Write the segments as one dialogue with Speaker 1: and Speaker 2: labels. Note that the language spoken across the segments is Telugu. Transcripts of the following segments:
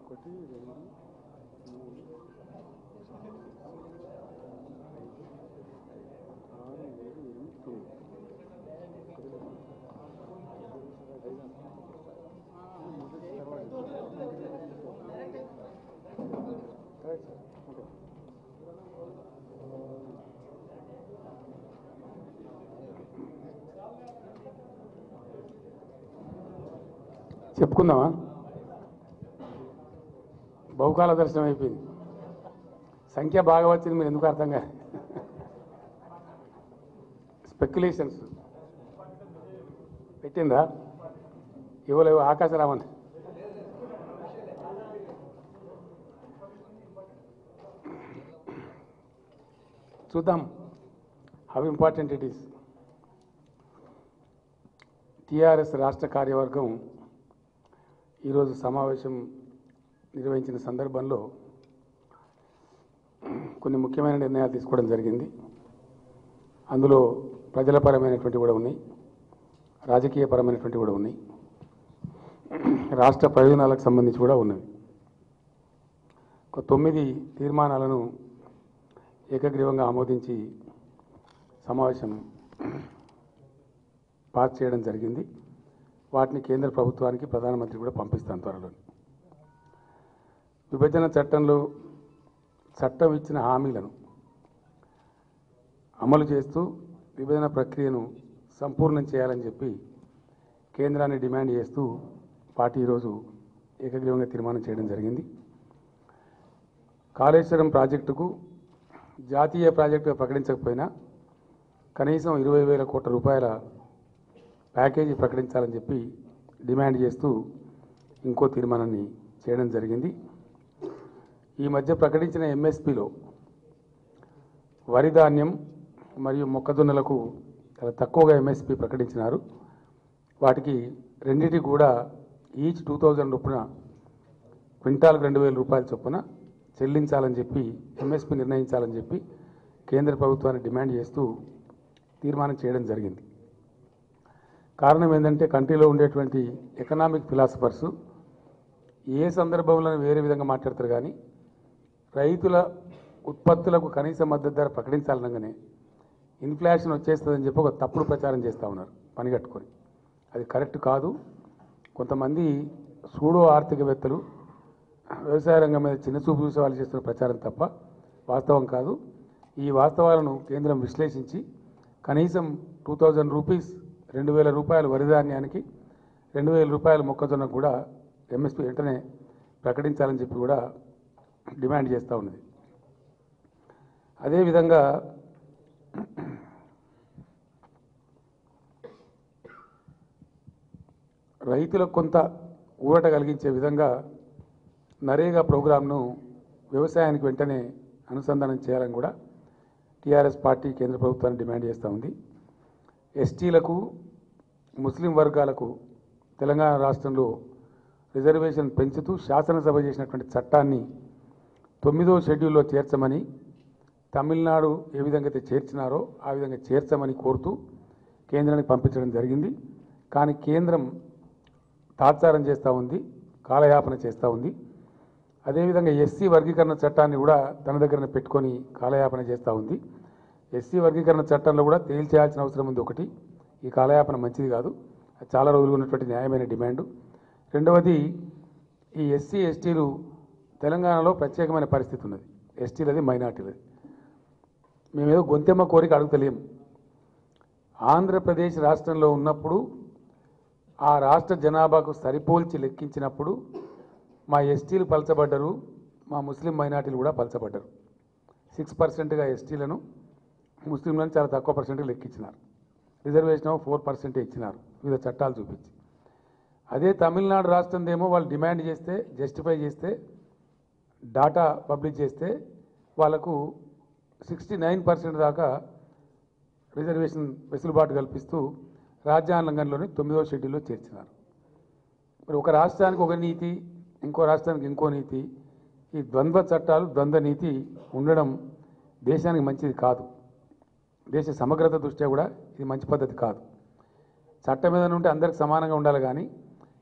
Speaker 1: ఒకటి రెండు మూడు ఆరు ఏడు ఎనిమిది తొమ్మిది మొదటి తర్వాత కరెక్ట్ సార్ ఓకే
Speaker 2: చెప్పుకుందామా బహుకాల దర్శనం అయిపోయింది సంఖ్య బాగా వచ్చింది మీరు ఎందుకు అర్థం కాదు స్పెక్యులేషన్స్ పెట్టిందా ఇవ్వలేవు ఆకాశరామన్ చూద్దాం how important it is TRS రాష్ట్ర కార్యవర్గం ఈరోజు సమావేశం నిర్వహించిన సందర్భంలో కొన్ని ముఖ్యమైన నిర్ణయాలు తీసుకోవడం జరిగింది అందులో ప్రజలపరమైనటువంటి కూడా ఉన్నాయి రాజకీయపరమైనటువంటి కూడా ఉన్నాయి రాష్ట్ర ప్రయోజనాలకు సంబంధించి కూడా ఉన్నవి ఒక తొమ్మిది తీర్మానాలను ఏకగ్రీవంగా ఆమోదించి సమావేశం పాస్ చేయడం జరిగింది వాటిని కేంద్ర ప్రభుత్వానికి ప్రధానమంత్రి కూడా పంపిస్తాను త్వరలో విభజన చట్టంలో చట్టం ఇచ్చిన హామీలను అమలు చేస్తూ విభజన ప్రక్రియను సంపూర్ణం చేయాలని చెప్పి కేంద్రాన్ని డిమాండ్ చేస్తూ పార్టీ ఈరోజు ఏకగ్రీవంగా తీర్మానం చేయడం జరిగింది కాళేశ్వరం ప్రాజెక్టుకు జాతీయ ప్రాజెక్టుగా ప్రకటించకపోయినా కనీసం ఇరవై వేల కోట్ల రూపాయల ప్యాకేజీ ప్రకటించాలని చెప్పి డిమాండ్ చేస్తూ ఇంకో తీర్మానాన్ని చేయడం జరిగింది ఈ మధ్య ప్రకటించిన ఎంఎస్పిలో వరి ధాన్యం మరియు మొక్కజొన్నలకు చాలా తక్కువగా ఎంఎస్పి ప్రకటించినారు వాటికి రెండింటికి కూడా ఈచ్ టూ థౌజండ్ చొప్పున క్వింటాల్కి రెండు వేల రూపాయల చొప్పున చెల్లించాలని చెప్పి ఎంఎస్పి నిర్ణయించాలని చెప్పి కేంద్ర ప్రభుత్వాన్ని డిమాండ్ చేస్తూ తీర్మానం చేయడం జరిగింది కారణం ఏంటంటే కంట్రీలో ఉండేటువంటి ఎకనామిక్ ఫిలాసఫర్స్ ఏ సందర్భంలో వేరే విధంగా మాట్లాడతారు కానీ రైతుల ఉత్పత్తులకు కనీస మద్దతు ధర ప్రకటించాలనగానే ఇన్ఫ్లేషన్ వచ్చేస్తుందని చెప్పి ఒక తప్పుడు ప్రచారం చేస్తూ ఉన్నారు పనిగట్టుకొని అది కరెక్ట్ కాదు కొంతమంది సూడో ఆర్థికవేత్తలు వ్యవసాయ రంగం మీద చిన్న చూపు చూసే వాళ్ళు చేస్తున్న ప్రచారం తప్ప వాస్తవం కాదు ఈ వాస్తవాలను కేంద్రం విశ్లేషించి కనీసం టూ థౌజండ్ రూపీస్ రెండు వేల రూపాయల వరి ధాన్యానికి రెండు వేల రూపాయల మొక్కజొన్నకు కూడా ఎంఎస్పీ వెంటనే ప్రకటించాలని చెప్పి కూడా డిమాండ్ చేస్తూ ఉన్నది అదేవిధంగా రైతులకు కొంత ఊరట కలిగించే విధంగా నరేగా ప్రోగ్రాంను వ్యవసాయానికి వెంటనే అనుసంధానం చేయాలని కూడా టీఆర్ఎస్ పార్టీ కేంద్ర ప్రభుత్వాన్ని డిమాండ్ చేస్తూ ఉంది ఎస్టీలకు ముస్లిం వర్గాలకు తెలంగాణ రాష్ట్రంలో రిజర్వేషన్ పెంచుతూ శాసనసభ చేసినటువంటి చట్టాన్ని తొమ్మిదో షెడ్యూల్లో చేర్చమని తమిళనాడు ఏ విధంగా అయితే చేర్చినారో ఆ విధంగా చేర్చమని కోరుతూ కేంద్రానికి పంపించడం జరిగింది కానీ కేంద్రం తాత్సారం చేస్తూ ఉంది కాలయాపన చేస్తూ ఉంది అదేవిధంగా ఎస్సీ వర్గీకరణ చట్టాన్ని కూడా తన దగ్గర పెట్టుకొని కాలయాపన చేస్తూ ఉంది ఎస్సీ వర్గీకరణ చట్టంలో కూడా తేల్చేయాల్సిన అవసరం ఉంది ఒకటి ఈ కాలయాపన మంచిది కాదు అది చాలా రోజులు ఉన్నటువంటి న్యాయమైన డిమాండు రెండవది ఈ ఎస్సీ ఎస్టీలు తెలంగాణలో ప్రత్యేకమైన పరిస్థితి ఉన్నది ఎస్టీలది మైనార్టీలది మేమేదో గొంతెమ్మ కోరిక అడుగుతలేం ఆంధ్రప్రదేశ్ రాష్ట్రంలో ఉన్నప్పుడు ఆ రాష్ట్ర జనాభాకు సరిపోల్చి లెక్కించినప్పుడు మా ఎస్టీలు పలచబడ్డరు మా ముస్లిం మైనార్టీలు కూడా పలచబడ్డరు సిక్స్ పర్సెంట్గా ఎస్టీలను ముస్లింలను చాలా తక్కువ పర్సెంట్గా లెక్కించినారు రిజర్వేషన్ ఫోర్ పర్సెంటే ఇచ్చినారు వివిధ చట్టాలు చూపించి అదే తమిళనాడు రాష్ట్రందేమో వాళ్ళు డిమాండ్ చేస్తే జస్టిఫై చేస్తే డాటా పబ్లిష్ చేస్తే వాళ్ళకు సిక్స్టీ నైన్ పర్సెంట్ దాకా రిజర్వేషన్ వెసులుబాటు కల్పిస్తూ రాజ్యాంగంలోని తొమ్మిదవ షెడ్యూల్లో చేర్చినారు మరి ఒక రాష్ట్రానికి ఒక నీతి ఇంకో రాష్ట్రానికి ఇంకో నీతి ఈ ద్వంద్వ చట్టాలు ద్వంద్వ నీతి ఉండడం దేశానికి మంచిది కాదు దేశ సమగ్రత దృష్ట్యా కూడా ఇది మంచి పద్ధతి కాదు చట్టం ఏదైనా ఉంటే అందరికి సమానంగా ఉండాలి కానీ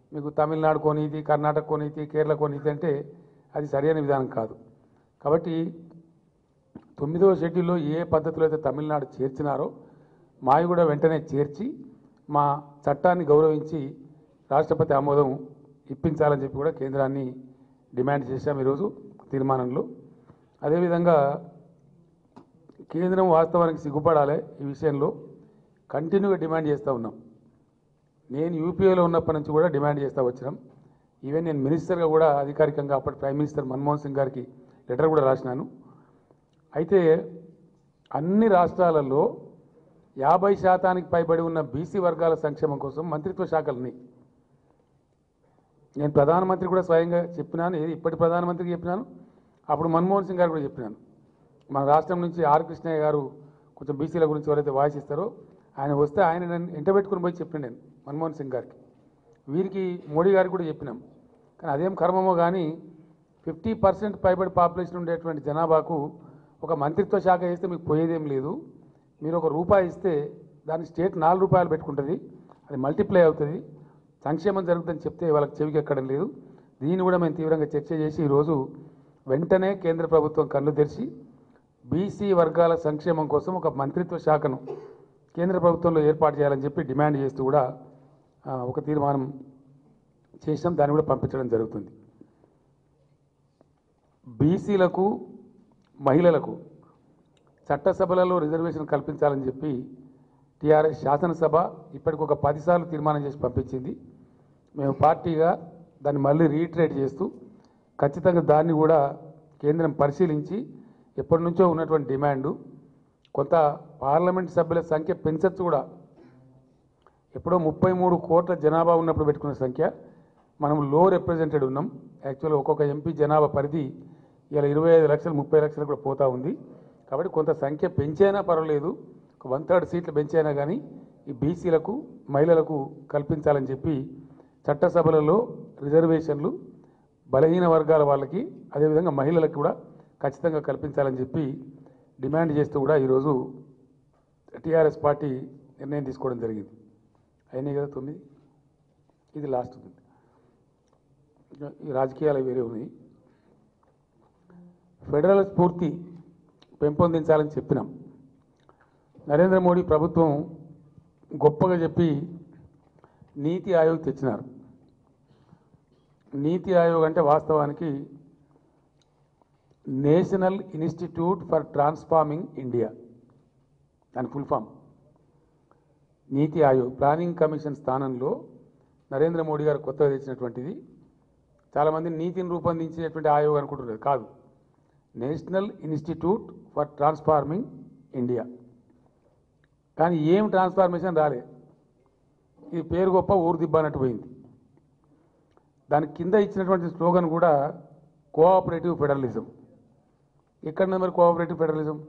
Speaker 2: మీకు తమిళనాడు కోనీతి కర్ణాటక కోనీతి కేరళ కోనీతి అంటే అది సరైన విధానం కాదు కాబట్టి తొమ్మిదవ షెడ్యూల్లో ఏ పద్ధతిలో అయితే తమిళనాడు చేర్చినారో మావి కూడా వెంటనే చేర్చి మా చట్టాన్ని గౌరవించి రాష్ట్రపతి ఆమోదం ఇప్పించాలని చెప్పి కూడా కేంద్రాన్ని డిమాండ్ చేశాం ఈరోజు తీర్మానంలో అదేవిధంగా కేంద్రం వాస్తవానికి సిగ్గుపడాలి ఈ విషయంలో కంటిన్యూగా డిమాండ్ చేస్తూ ఉన్నాం నేను యూపీఏలో ఉన్నప్పటి నుంచి కూడా డిమాండ్ చేస్తూ వచ్చినాం ఈవెన్ నేను మినిస్టర్గా కూడా అధికారికంగా అప్పటి ప్రైమ్ మినిస్టర్ మన్మోహన్ సింగ్ గారికి లెటర్ కూడా రాసినాను అయితే అన్ని రాష్ట్రాలలో యాభై శాతానికి పైబడి ఉన్న బీసీ వర్గాల సంక్షేమం కోసం మంత్రిత్వ శాఖలు ఉన్నాయి నేను ప్రధానమంత్రి కూడా స్వయంగా చెప్పినాను ఏది ఇప్పటి ప్రధానమంత్రికి చెప్పినాను అప్పుడు మన్మోహన్ సింగ్ గారు కూడా చెప్పినాను మన రాష్ట్రం నుంచి ఆర్ కృష్ణయ్య గారు కొంచెం బీసీల గురించి ఎవరైతే వాయిస్ ఇస్తారో ఆయన వస్తే ఆయన నన్ను ఎంటబెట్టుకుని పోయి చెప్పిన నేను మన్మోహన్ సింగ్ గారికి వీరికి మోడీ గారికి కూడా చెప్పినాం కానీ అదేం కర్మమో కానీ ఫిఫ్టీ పర్సెంట్ పైబడి పాపులేషన్ ఉండేటువంటి జనాభాకు ఒక మంత్రిత్వ శాఖ ఇస్తే మీకు పోయేదేం లేదు మీరు ఒక రూపాయి ఇస్తే దాని స్టేట్ నాలుగు రూపాయలు పెట్టుకుంటుంది అది మల్టిప్లై అవుతుంది సంక్షేమం జరుగుతుందని చెప్తే వాళ్ళకి చెవికి ఎక్కడం లేదు దీన్ని కూడా మేము తీవ్రంగా చర్చ చేసి ఈరోజు వెంటనే కేంద్ర ప్రభుత్వం కళ్ళు తెరిచి బీసీ వర్గాల సంక్షేమం కోసం ఒక మంత్రిత్వ శాఖను కేంద్ర ప్రభుత్వంలో ఏర్పాటు చేయాలని చెప్పి డిమాండ్ చేస్తూ కూడా ఆ, ఒక తీర్మానం చేసాం దాన్ని కూడా పంపించడం జరుగుతుంది బీసీలకు మహిళలకు చట్టసభలలో రిజర్వేషన్ కల్పించాలని చెప్పి టీఆర్ఎస్ శాసనసభ ఇప్పటికి ఒక పదిసార్లు తీర్మానం చేసి పంపించింది మేము పార్టీగా దాన్ని మళ్ళీ రీట్రేట్ చేస్తూ ఖచ్చితంగా దాన్ని కూడా కేంద్రం పరిశీలించి ఎప్పటి నుంచో ఉన్నటువంటి డిమాండు కొంత పార్లమెంట్ సభ్యుల సంఖ్య పెంచచ్చు కూడా ఎప్పుడో ముప్పై మూడు కోట్ల జనాభా ఉన్నప్పుడు పెట్టుకున్న సంఖ్య మనం లో రిప్రజెంటెడ్ ఉన్నాం యాక్చువల్గా ఒక్కొక్క ఎంపీ జనాభా పరిధి ఇలా ఇరవై ఐదు లక్షలు ముప్పై లక్షలు కూడా పోతా ఉంది కాబట్టి కొంత సంఖ్య పెంచైనా పర్వాలేదు ఒక వన్ థర్డ్ సీట్లు పెంచైనా కానీ ఈ బీసీలకు మహిళలకు కల్పించాలని చెప్పి చట్టసభలలో రిజర్వేషన్లు బలహీన వర్గాల వాళ్ళకి అదేవిధంగా మహిళలకు కూడా ఖచ్చితంగా కల్పించాలని చెప్పి డిమాండ్ చేస్తూ కూడా ఈరోజు టీఆర్ఎస్ పార్టీ నిర్ణయం తీసుకోవడం జరిగింది అయినాయి కదా తొమ్మిది ఇది లాస్ట్ ఉంది ఇంకా ఈ రాజకీయాలు వేరే ఉన్నాయి ఫెడరల్ స్ఫూర్తి పెంపొందించాలని చెప్పినాం నరేంద్ర మోడీ ప్రభుత్వం గొప్పగా చెప్పి నీతి ఆయోగ్ తెచ్చినారు నీతి ఆయోగ్ అంటే వాస్తవానికి national institute for transforming India దాని full form Niti Aayog planning commission స్థానంలో నరేంద్ర మోడీ గారు కొత్తగా తెచ్చినటువంటిది చాలామంది నీతిని రూపొందించేటువంటి ఆయోగ్ అనుకుంటున్నారు కాదు national institute for transforming India కానీ ఏం ట్రాన్స్ఫార్మేషన్ రాలే ఇది పేరు గొప్ప ఊరు దిబ్బ అన్నట్టు పోయింది దాని కింద ఇచ్చినటువంటి స్లోగన్ కూడా కోఆపరేటివ్ ఫెడరలిజం ఎక్కడ మరి కోఆపరేటివ్ ఫెడరలిజం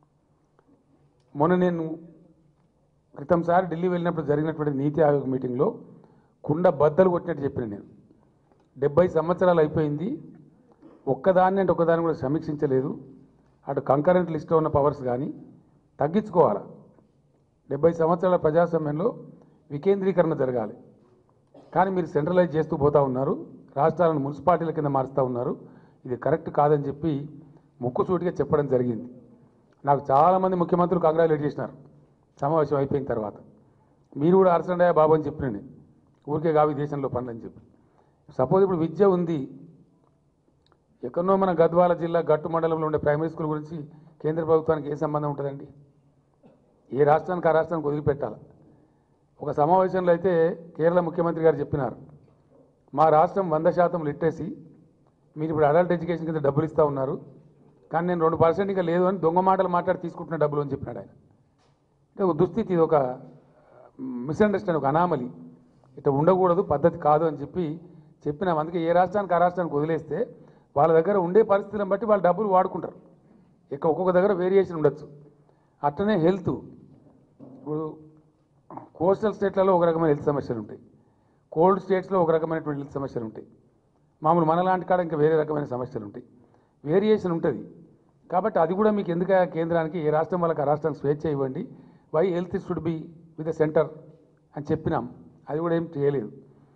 Speaker 2: మొన్న నేను క్రితంసారి ఢిల్లీ వెళ్ళినప్పుడు జరిగినటువంటి నీతి ఆయోగ్ మీటింగ్లో కుండ బద్దలు కొట్టినట్టు చెప్పిన నేను డెబ్బై సంవత్సరాలు అయిపోయింది ఒక్కదాన్ని అంటే ఒక్కదాన్ని కూడా సమీక్షించలేదు అటు కంకరెంట్ లిస్ట్లో ఉన్న పవర్స్ కానీ తగ్గించుకోవాలి డెబ్బై సంవత్సరాల ప్రజాస్వామ్యంలో వికేంద్రీకరణ జరగాలి కానీ మీరు సెంట్రలైజ్ చేస్తూ పోతా ఉన్నారు రాష్ట్రాలను మున్సిపాలిటీల కింద మారుస్తూ ఉన్నారు ఇది కరెక్ట్ కాదని చెప్పి ముక్కుసూటిగా చెప్పడం జరిగింది నాకు చాలామంది ముఖ్యమంత్రులు కంగ్రాచులేట్ చేసినారు సమావేశం అయిపోయిన తర్వాత మీరు కూడా అరసండయా బాబు అని చెప్పిన నేను ఊరికే కావి దేశంలో పనులు అని చెప్పి సపోజ్ ఇప్పుడు విద్య ఉంది ఎక్కడో మన గద్వాల జిల్లా గట్టు మండలంలో ఉండే ప్రైమరీ స్కూల్ గురించి కేంద్ర ప్రభుత్వానికి ఏ సంబంధం ఉంటుందండి ఏ రాష్ట్రానికి ఆ రాష్ట్రానికి వదిలిపెట్టాలి ఒక సమావేశంలో అయితే కేరళ ముఖ్యమంత్రి గారు చెప్పినారు మా రాష్ట్రం వంద శాతం లిటరసీ మీరు ఇప్పుడు అడల్ట్ ఎడ్యుకేషన్ కింద డబ్బులు ఇస్తూ ఉన్నారు కానీ నేను రెండు పర్సెంట్ ఇంకా లేదు అని దొంగ మాటలు మాట్లాడి తీసుకుంటున్న డబ్బులు అని చెప్పినాడు ఆయన అంటే ఒక దుస్థితి ఇది ఒక మిస్అండర్స్టాండ్ ఒక అనామలి ఇట్లా ఉండకూడదు పద్ధతి కాదు అని చెప్పి చెప్పినాం అందుకే ఏ రాష్ట్రానికి ఆ రాష్ట్రానికి వదిలేస్తే వాళ్ళ దగ్గర ఉండే పరిస్థితులను బట్టి వాళ్ళు డబ్బులు వాడుకుంటారు ఇక ఒక్కొక్క దగ్గర వేరియేషన్ ఉండొచ్చు అట్లనే హెల్త్ ఇప్పుడు కోస్టల్ స్టేట్లలో ఒక రకమైన హెల్త్ సమస్యలు ఉంటాయి కోల్డ్ స్టేట్స్లో ఒక రకమైనటువంటి హెల్త్ సమస్యలు ఉంటాయి మామూలు మనలాంటి కాడ ఇంకా వేరే రకమైన సమస్యలు ఉంటాయి వేరియేషన్ ఉంటుంది కాబట్టి అది కూడా మీకు ఎందుకు కేంద్రానికి ఏ రాష్ట్రం వాళ్ళకి ఆ రాష్ట్రానికి స్వేచ్ఛ ఇవ్వండి why health should be with the centre అని చెప్పినాం అది కూడా ఏం చేయలేదు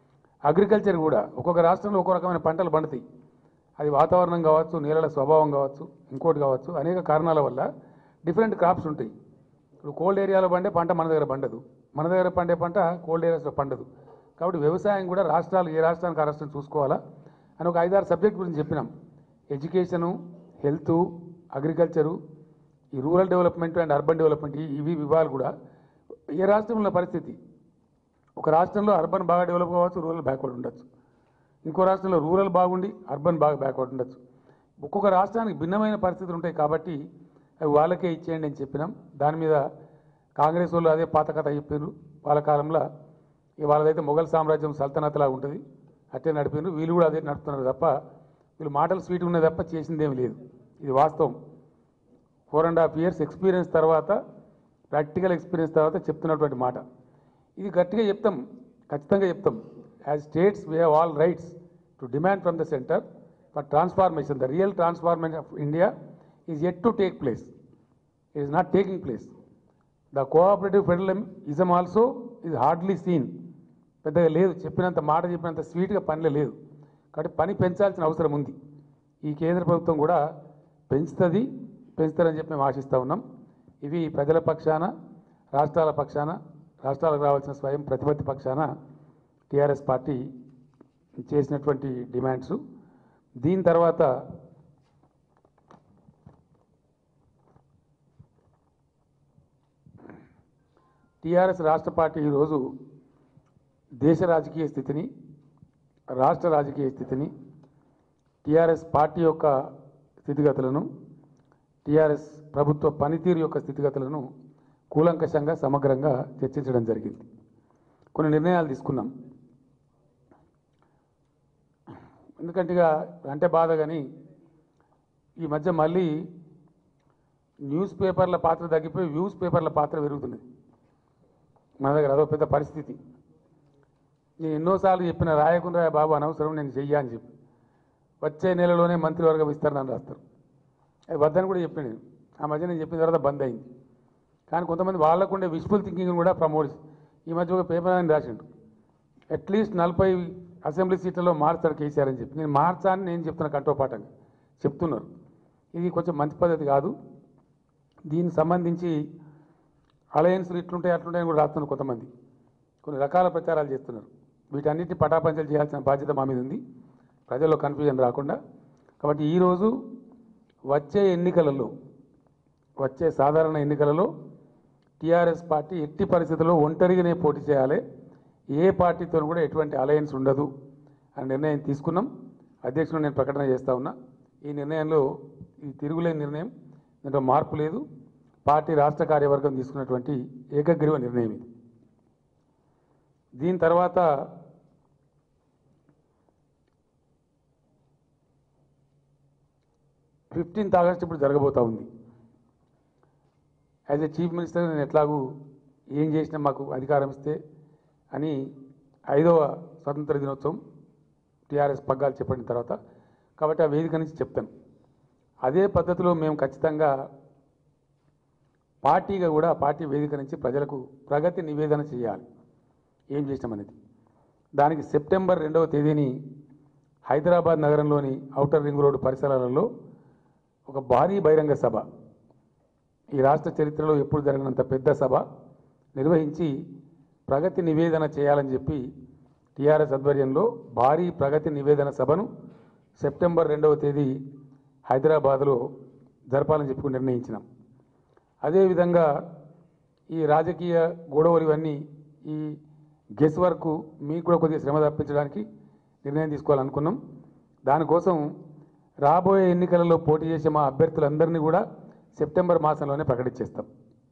Speaker 2: అగ్రికల్చర్ కూడా ఒక్కొక్క రాష్ట్రంలో ఒక్కో రకమైన పంటలు పండుతాయి అది వాతావరణం కావచ్చు నేలల స్వభావం కావచ్చు ఇంకోటి కావచ్చు అనేక కారణాల వల్ల డిఫరెంట్ క్రాప్స్ ఉంటాయి ఇప్పుడు కోల్డ్ ఏరియాలో పండే పంట మన దగ్గర పండదు మన దగ్గర పండే పంట కోల్డ్ ఏరియాస్లో పండదు కాబట్టి వ్యవసాయం కూడా రాష్ట్రాలు ఏ రాష్ట్రానికి ఆ రాష్ట్రం చూసుకోవాలా అని ఒక ఐదారు సబ్జెక్ట్ గురించి చెప్పినాం ఎడ్యుకేషను హెల్త్ అగ్రికల్చరు ఈ rural development and urban development ఈ- ఇవి విభాగాలు కూడా ఏ రాష్ట్రంలో పరిస్థితి ఒక రాష్ట్రంలో అర్బన్ బాగా డెవలప్ కావచ్చు రూరల్ బ్యాక్వర్డ్ ఉండొచ్చు ఇంకో రాష్ట్రంలో రూరల్ బాగుండి అర్బన్ బాగా బ్యాక్వర్డ్ ఉండొచ్చు ఒక్కొక్క రాష్ట్రానికి భిన్నమైన పరిస్థితులు ఉంటాయి కాబట్టి అవి వాళ్ళకే ఇచ్చేయండి అని చెప్పినాం దాని మీద కాంగ్రెస్ వాళ్ళు అదే పాత కథ చెప్పారు వాళ్ళ కాలంలో ఇక వాళ్ళదైతే మొఘల్ సామ్రాజ్యం సల్తనత్లా ఉంటుంది అట్టే నడిపారు వీళ్ళు కూడా అదే నడుపుతున్నారు తప్ప వీళ్ళు మాటలు స్వీట్ ఉన్నది తప్ప చేసిందేమి లేదు ఇది వాస్తవం four and half years experience తర్వాత ప్రాక్టికల్ ఎక్స్పీరియన్స్ తర్వాత చెప్తున్నటువంటి మాట ఇది గట్టిగా చెప్తాం ఖచ్చితంగా చెప్తాం as states we have all rights to demand from the centre for transformation the real transformation of India is yet to take place it is not taking place the cooperative federalism also is hardly seen పెద్దగా లేదు చెప్పినంత మాట చెప్పినంత స్వీట్గా పనిలో లేదు కాబట్టి పని పెంచాల్సిన అవసరం ఉంది ఈ కేంద్ర ప్రభుత్వం కూడా పెంచుతుంది పెంచుతారని చెప్పి మేము ఆశిస్తూ ఉన్నాం ఇవి ప్రజల పక్షాన రాష్ట్రాల పక్షాన రాష్ట్రాలకు రావాల్సిన స్వయం ప్రతిపత్తి పక్షాన టీఆర్ఎస్ పార్టీ చేసినటువంటి డిమాండ్స్ దీని తర్వాత టీఆర్ఎస్ రాష్ట్ర పార్టీ ఈరోజు దేశ రాజకీయ స్థితిని రాష్ట్ర రాజకీయ స్థితిని టీఆర్ఎస్ పార్టీ యొక్క స్థితిగతులను టీఆర్ఎస్ ప్రభుత్వ పనితీరు యొక్క స్థితిగతులను కూలంకషంగా సమగ్రంగా చర్చించడం జరిగింది కొన్ని నిర్ణయాలు తీసుకున్నాం ఎందుకంటే ఇక అంటే బాధ కానీ ఈ మధ్య మళ్ళీ న్యూస్ పేపర్ల పాత్ర తగ్గిపోయి వ్యూస్ పేపర్ల పాత్ర పెరుగుతున్నది మన దగ్గర అదో పెద్ద పరిస్థితి నేను ఎన్నోసార్లు చెప్పిన రాయకుండా బాబు అనవసరం నేను చెయ్యా అని చెప్పి వచ్చే నెలలోనే మంత్రివర్గ విస్తరణ రాస్తారు అది వద్దని కూడా చెప్పాను నేను ఆ మధ్య నేను చెప్పిన తర్వాత బంద్ అయింది కానీ కొంతమంది వాళ్ళకు ఉండే విష్ఫుల్ థింకింగ్ కూడా ప్రమోట్ ఈ మధ్య ఒక పేపర్ అని రాసిండు అట్లీస్ట్ నలభై అసెంబ్లీ సీట్లలో మార్చారు కేసీఆర్ అని చెప్పి నేను మార్చా అని నేను చెప్తున్నా కంటోపాఠంగా చెప్తున్నారు ఇది కొంచెం మంచి పద్ధతి కాదు దీనికి సంబంధించి అలయన్స్లు ఇట్లుంటాయి అట్లుంటాయని కూడా రాస్తున్నారు కొంతమంది కొన్ని రకాల ప్రచారాలు చేస్తున్నారు వీటన్నిటిని పటాపంచలు చేయాల్సిన బాధ్యత మా మీద ఉంది ప్రజల్లో కన్ఫ్యూజన్ రాకుండా కాబట్టి ఈరోజు వచ్చే ఎన్నికలలో వచ్చే సాధారణ ఎన్నికలలో టీఆర్ఎస్ పార్టీ ఎట్టి పరిస్థితుల్లో ఒంటరిగానే పోటీ చేయాలి ఏ పార్టీతో కూడా ఎటువంటి అలయన్స్ ఉండదు అని నిర్ణయం తీసుకున్నాం అధ్యక్షుడు నేను ప్రకటన చేస్తా ఉన్నా ఈ నిర్ణయంలో ఇది తిరుగులేని నిర్ణయం దీంట్లో మార్పు లేదు పార్టీ రాష్ట్ర కార్యవర్గం తీసుకున్నటువంటి ఏకగ్రీవ నిర్ణయం ఇది దీని తర్వాత ఫిఫ్టీన్త్ ఆగస్ట్ ఇప్పుడు జరగబోతా ఉంది యాజ్ ఎ చీఫ్ మినిస్టర్ నేను ఎట్లాగూ ఏం చేసినా మాకు అధికారం ఇస్తే అని ఐదవ స్వతంత్ర దినోత్సవం టీఆర్ఎస్ పగ్గాలు చెప్పిన తర్వాత కాబట్టి ఆ వేదిక నుంచి చెప్తాను అదే పద్ధతిలో మేము ఖచ్చితంగా పార్టీగా కూడా పార్టీ వేదిక నుంచి ప్రజలకు ప్రగతి నివేదన చేయాలి ఏం చేసినామనేది దానికి సెప్టెంబర్ రెండవ తేదీని హైదరాబాద్ నగరంలోని ఔటర్ రింగ్ రోడ్డు పరిసరాలలో ఒక భారీ బహిరంగ సభ ఈ రాష్ట్ర చరిత్రలో ఎప్పుడు జరిగినంత పెద్ద సభ నిర్వహించి ప్రగతి నివేదన చేయాలని చెప్పి టీఆర్ఎస్ ఆధ్వర్యంలో భారీ ప్రగతి నివేదన సభను సెప్టెంబర్ రెండవ తేదీ హైదరాబాద్లో జరపాలని చెప్పి నిర్ణయించినాం అదేవిధంగా ఈ రాజకీయ గొడవలు ఇవన్నీ ఈ గెస్ వర్క్ మీకు కూడా కొద్దిగా శ్రమ తప్పించడానికి నిర్ణయం తీసుకోవాలనుకున్నాం దానికోసం రాబోయే ఎన్నికలలో పోటీ చేసే మా అభ్యర్థులందరినీ కూడా సెప్టెంబర్ మాసంలోనే ప్రకటించేస్తాం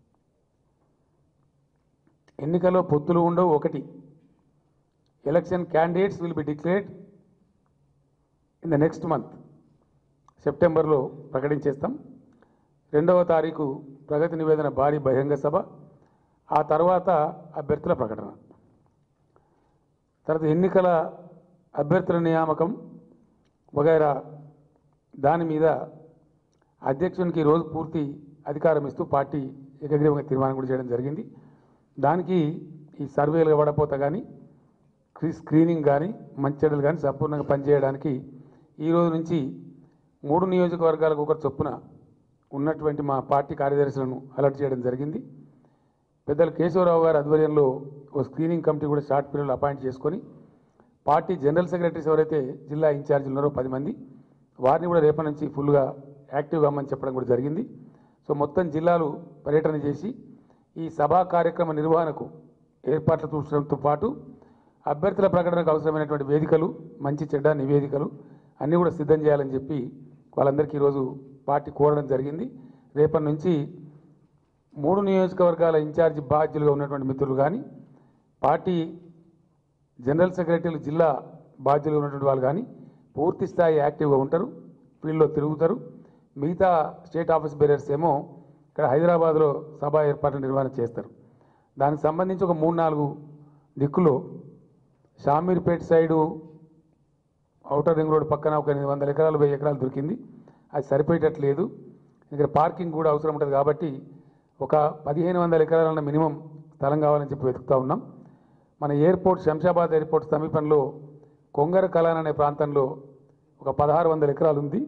Speaker 2: ఎన్నికల్లో పొత్తులు ఉండవు ఒకటి election candidates will be declared in the next month సెప్టెంబర్లో ప్రకటించేస్తాం రెండవ తారీఖు ప్రగతి నివేదన భారీ బహిరంగ సభ ఆ తర్వాత అభ్యర్థుల ప్రకటన తర్వాత ఎన్నికల అభ్యర్థుల నియామకం వగైరా దాని మీద అధ్యక్షునికి రోజు పూర్తి అధికారం ఇస్తూ పార్టీ ఏకగ్రీవంగా తీర్మానం కూడా చేయడం జరిగింది దానికి ఈ సర్వేలు పడపోతా కానీ స్క్రీ- స్క్రీనింగ్ కానీ మంచి చెడులు కానీ సంపూర్ణంగా పనిచేయడానికి ఈ రోజు నుంచి మూడు నియోజకవర్గాలకు ఒకరు చొప్పున ఉన్నటువంటి మా పార్టీ కార్యదర్శులను అలర్ట్ చేయడం జరిగింది పెద్దలు కేశవరావు గారి ఆధ్వర్యంలో ఒక స్క్రీనింగ్ కమిటీ కూడా షార్ట్ పీరియడ్లో అపాయింట్ చేసుకొని పార్టీ జనరల్ సెక్రటరీస్ ఎవరైతే జిల్లా ఇన్ఛార్జీలు ఉన్నారో పది మంది వారిని కూడా రేపటి నుంచి ఫుల్గా యాక్టివ్ కమ్మని చెప్పడం కూడా జరిగింది సో మొత్తం జిల్లాలు పర్యటన చేసి ఈ సభా కార్యక్రమ నిర్వహణకు ఏర్పాట్లు చూసడంతో పాటు అభ్యర్థుల ప్రకటనకు అవసరమైనటువంటి వేదికలు మంచి చెడ్డ నివేదికలు అన్నీ కూడా సిద్ధం చేయాలని చెప్పి వాళ్ళందరికీ ఈరోజు పార్టీ కోరడం జరిగింది రేపటి నుంచి మూడు నియోజకవర్గాల ఇన్ఛార్జి బాధ్యులుగా ఉన్నటువంటి మిత్రులు కానీ పార్టీ జనరల్ సెక్రటరీలు జిల్లా బాధ్యులుగా ఉన్నటువంటి వాళ్ళు కానీ పూర్తి స్థాయి యాక్టివ్గా ఉంటారు ఫీల్డ్లో తిరుగుతారు మిగతా స్టేట్ ఆఫీస్ బేరర్స్ ఏమో ఇక్కడ హైదరాబాద్లో సభ ఏర్పాట్లు నిర్వహణ చేస్తారు దానికి సంబంధించి ఒక మూడు నాలుగు దిక్కులో Shamirpet side outer ring road పక్కన ఒక ఎనిమిది వందల ఎకరాలు వెయ్యి ఎకరాలు దొరికింది అది సరిపోయేటట్లేదు ఇక్కడ పార్కింగ్ కూడా అవసరం ఉంటుంది కాబట్టి ఒక పదిహేను వందల ఎకరాలన్న మినిమం స్థలం కావాలని చెప్పి వెతుకుతా ఉన్నాం మన ఎయిర్పోర్ట్ శంషాబాద్ ఎయిర్పోర్ట్ సమీపంలో కొంగర కలాన్ అనే ప్రాంతంలో ఒక పదహారు వందల ఎకరాలు ఉంది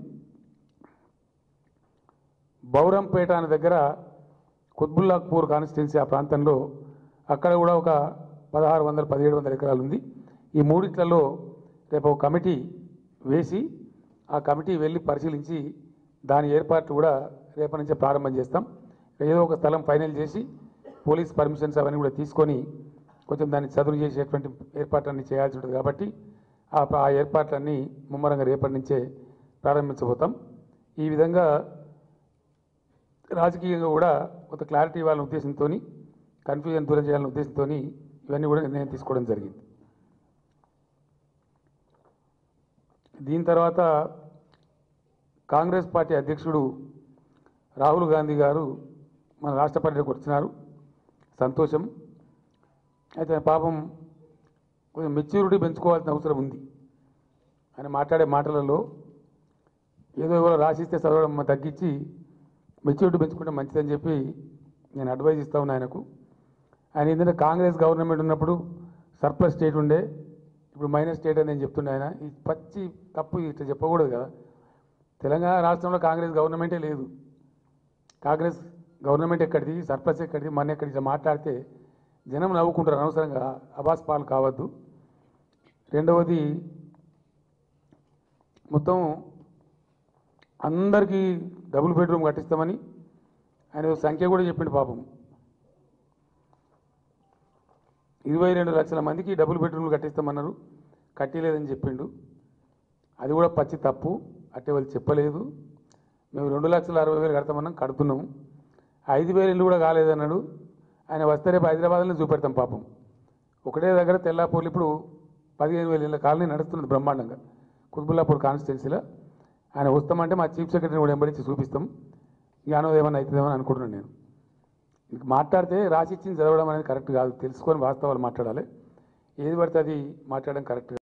Speaker 2: బౌరంపేట అనే దగ్గర కుత్బుల్లాపూర్ కాన్స్టిట్యున్సీ ఆ ప్రాంతంలో అక్కడ కూడా ఒక పదహారు వందల పదిహేడు వందల ఎకరాలు ఉంది ఈ మూడిట్లలో రేపు ఒక కమిటీ వేసి ఆ కమిటీ వెళ్ళి పరిశీలించి దాని ఏర్పాట్లు కూడా రేపటి నుంచే ప్రారంభం చేస్తాం ఏదో ఒక స్థలం ఫైనల్ చేసి పోలీస్ పర్మిషన్స్ అవన్నీ కూడా తీసుకొని కొంచెం దాన్ని చదువు చేసేటువంటి ఏర్పాట్లన్నీ చేయాల్సి ఉంటుంది కాబట్టి ఆ ఆ ఏర్పాట్లన్నీ ముమ్మరంగా రేపటి నుంచే ప్రారంభించబోతాం ఈ విధంగా రాజకీయంగా కూడా కొంత క్లారిటీ ఇవ్వాలనే ఉద్దేశంతో కన్ఫ్యూజన్ దూరం చేయాలనే ఉద్దేశంతో ఇవన్నీ కూడా నిర్ణయం తీసుకోవడం జరిగింది దీని తర్వాత కాంగ్రెస్ పార్టీ అధ్యక్షుడు రాహుల్ గాంధీ గారు మన రాష్ట్ర పర్యటనకు వచ్చినారు సంతోషం అయితే పాపం కొంచెం మెచ్యూరిటీ పెంచుకోవాల్సిన అవసరం ఉంది ఆయన మాట్లాడే మాటలలో ఏదో ఎవరో రాసిస్తే చదవడం తగ్గించి మెచ్యూరిటీ పెంచుకుంటే మంచిదని చెప్పి నేను అడ్వైజ్ ఇస్తా ఉన్నా ఆయనకు ఆయన ఏంటంటే కాంగ్రెస్ గవర్నమెంట్ ఉన్నప్పుడు సర్ప్లస్ స్టేట్ ఉండే ఇప్పుడు మైనస్ స్టేట్ అని నేను చెప్తుండే ఆయన ఈ పచ్చి తప్పు ఇట్లా చెప్పకూడదు కదా తెలంగాణ రాష్ట్రంలో కాంగ్రెస్ గవర్నమెంటే లేదు కాంగ్రెస్ గవర్నమెంట్ ఎక్కడిది సర్ప్లస్ ఎక్కడిది మన ఎక్కడి ఇట్లా మాట్లాడితే జనం నవ్వుకుంటారు అనవసరంగా అబాస్ పాలు కావద్దు రెండవది మొత్తం అందరికీ డబుల్ బెడ్రూమ్ కట్టిస్తామని ఆయన ఓ సంఖ్య కూడా చెప్పిండు పాపం ఇరవై రెండు లక్షల మందికి డబుల్ బెడ్రూమ్లు కట్టిస్తామన్నారు కట్టిలేదని చెప్పిండు అది కూడా పచ్చి తప్పు అట్టే వాళ్ళు చెప్పలేదు మేము రెండు లక్షల అరవై వేలు కడతామన్నాం కడుతున్నాము ఐదు వేలు ఇల్లు కూడా కాలేదన్నాడు ఆయన వస్తే రేపు హైదరాబాద్లో చూపెడతాం పాపం ఒకటే దగ్గర తెల్లాపూర్లు ఇప్పుడు పదిహేను వేల ఇళ్ళ కాలనీ నడుస్తున్నది బ్రహ్మాండంగా కుతుబుల్లాపూర్ కాన్స్టిట్యున్సీలో ఆయన వస్తామంటే మా చీఫ్ సెక్రటరీని కూడా ఎంబడించి చూపిస్తాం జ్ఞానం ఏమైనా అవుతుందేమని అనుకుంటున్నాను నేను ఇంక మాట్లాడితే రాసిచ్చింది చదవడం అనేది కరెక్ట్ కాదు తెలుసుకొని వాస్తవాలు మాట్లాడాలి ఏది పడితే అది మాట్లాడడం కరెక్ట్